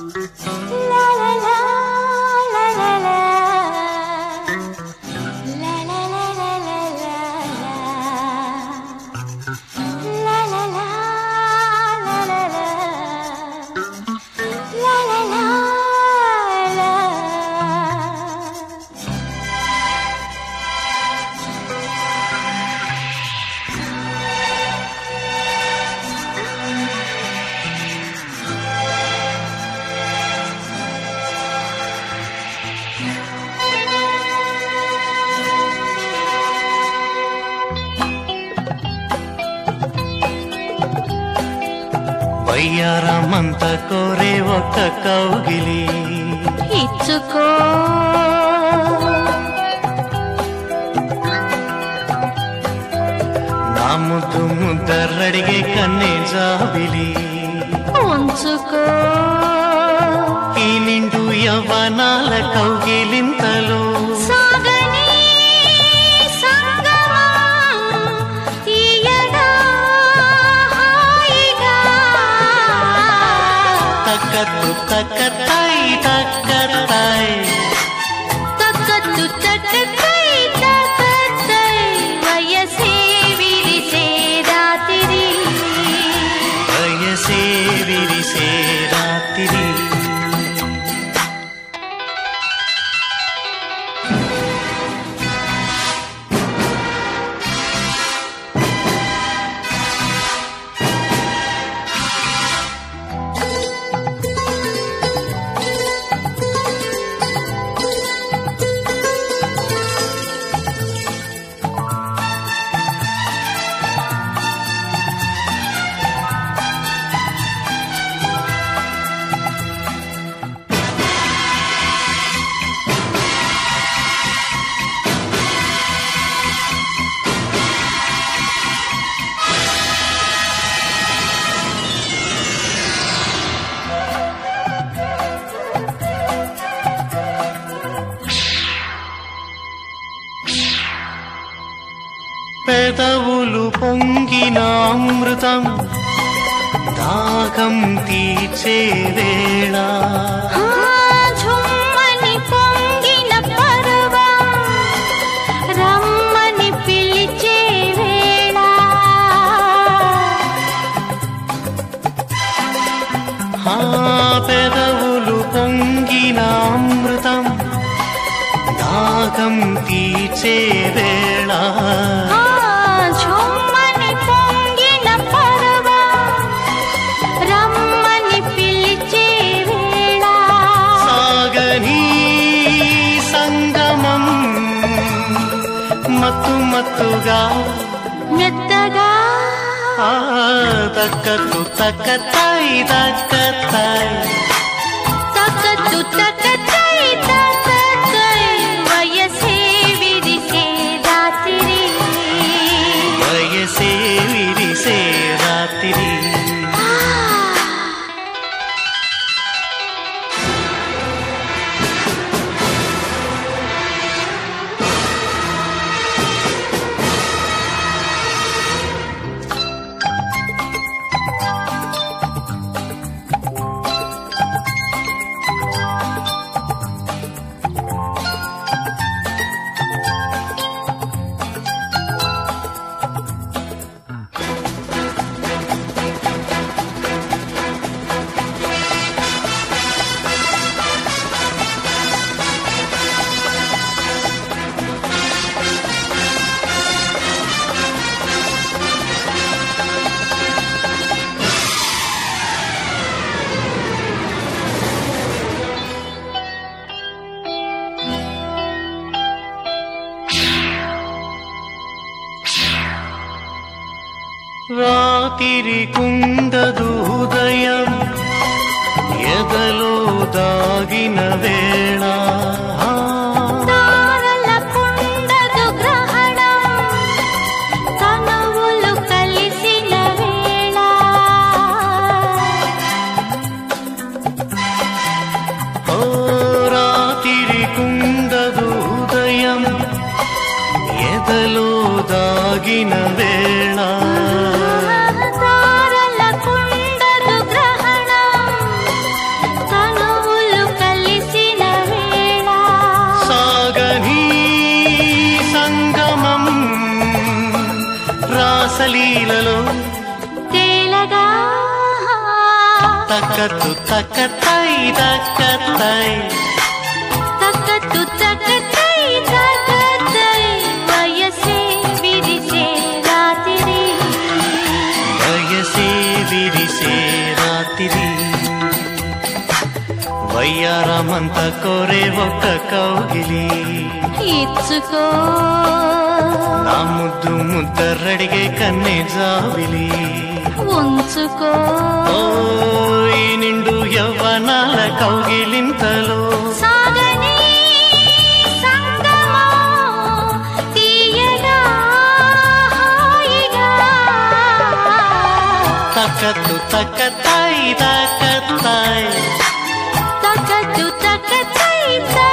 వయ్యారమంత కోరే ఒక్క కౌగిలి ఇచ్చుకో నా ముద్దు ముద్దరడిగే కన్నే జాబిలి ఉంచుకో ఈ నిండు యవ్వనాల కౌగిలింతలో సాగని సంగమం తీయగా హాయిగా తక్కత్తు తక్కతాయి తక్కతాయి తక్కత్తు తక్కతై తక్కతై వయసే విరిసే రాత్రి వయసే విరిసే రాత్రి పెదవులు పొంగిన అమృతం దాహం తీర్చే వేళ ఆ ఝుమ్మని పొంగిన పర్వం రమ్మని పిలిచే వేళ ఆ పెదవులు పొంగిన అమృతం దాహం తీర్చే వేళ ఆ ఝుమ్మని పొంగిన పర్వం రమ్మని పిలిచే వేళ సాగని సంగమం మత్తు మత్తుగా మెత్తగా ఆ తక్కత్తు తక్కతాయి తక్కతాయి తక్కత్తు తక్కతై తక్కతై వయసే విరిసే రాత్రి వయసే విరిసే రాత్రి రాతిరి కుందదు ఉదయం ఎదలో దాగిన వేళ తారల కుండదు గ్రహణం తనువులు కలిసిన వేళ ఓ రాతిరి కుందదు ఉదయం ఎదలో దాగిన వేళ తారల కుండదు గ్రహణం తను తేలగా తక్కత్తు తక్కతై తక్కతై తక్కత్తు తక్కతై తక్కతై వయసే విరిసే రాత్రి వయసే విరిసే రాత్రి వయ్యారమంత కోరే ఒక్క కౌగిలి ఇచ్చుకో నా ముద్దు ముద్దరడిగే కన్నే జాబిలి ఉంచుకో ఓ ఈ నిండు యవ్వనాల కౌగిలింతలో సాగని సంగమో తీయగా హాయిగా తక్కత్తు తక్కతాయి తక్కతాయి తక్కత్తు తక్కతై తక్కతై